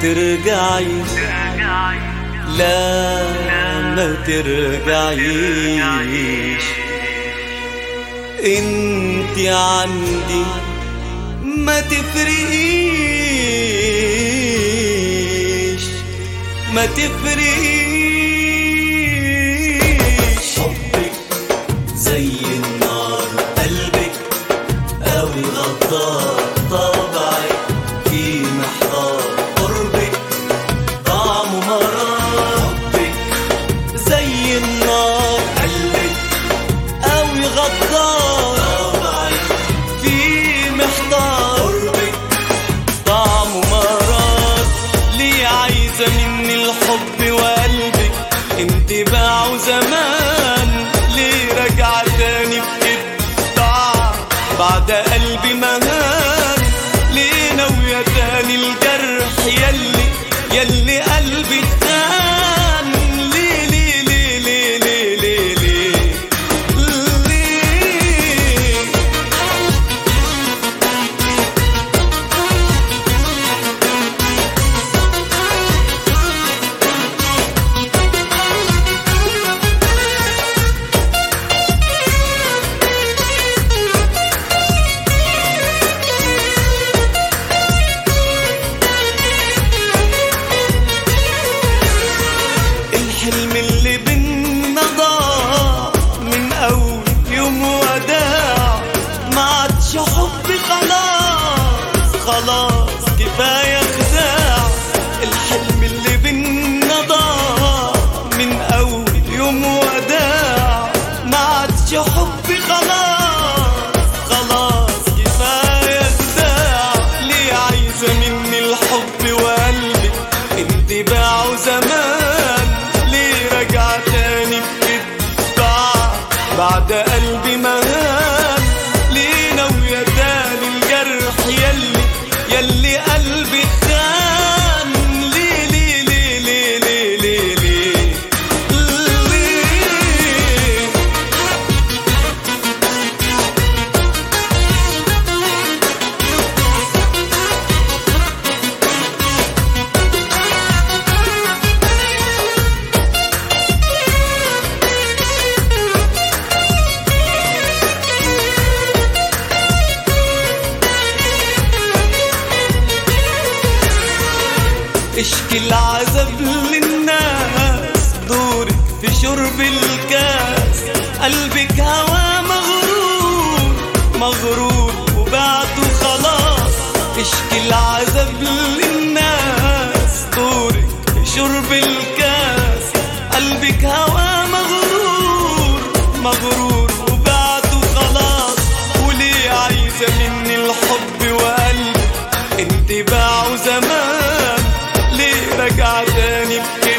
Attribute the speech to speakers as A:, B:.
A: ترجعي لا ما ترجعيش انت عندي ما تفرقيش ما تفرقيش حبك زي النار قلبك قوي غدار طبعك في محضار قربك طعمه مرار حبك زي النار قلبك قوي غدار طبعك في محضار قربك طعمه مرار ليه عايزة مني الحب وقلبك انتباع وزمان ليه راجعة تاني بتدع بعد قلبي مهان ليه ناوية تاني الجرح يلي يلي قلبي اتهان ليه ليه ليه ليه ليه ليه ليه ليه الحلم اللي بينا ضاع من اول يوم وداع ما عادش حب خلاص خلاص كفايه خداع الحلم اللي بينا ضاع من اول يوم وداع ما عادش حب خلاص خلاص كفايه خداع ليه عايزه مني الحب وقلبك انتباع وزمان ليه راجعة تاني بتدفع بعد قلبي مهان ليه ناوية تاني الجرح يلي يلي قلبي خان ليه ليه ليه ليه ليه ليه ليه ليه اشكي العذاب للناس دورك في شرب الكاس قلبك هوا مغرور مغرور وبعده خلاص اشكي العذاب للناس دورك في شرب الكاس قلبك هوا مغرور مغرور وبعده خلاص وليه عايزة مني الحب وقلبي انتباع وزمان ليه راجعة تاني بكده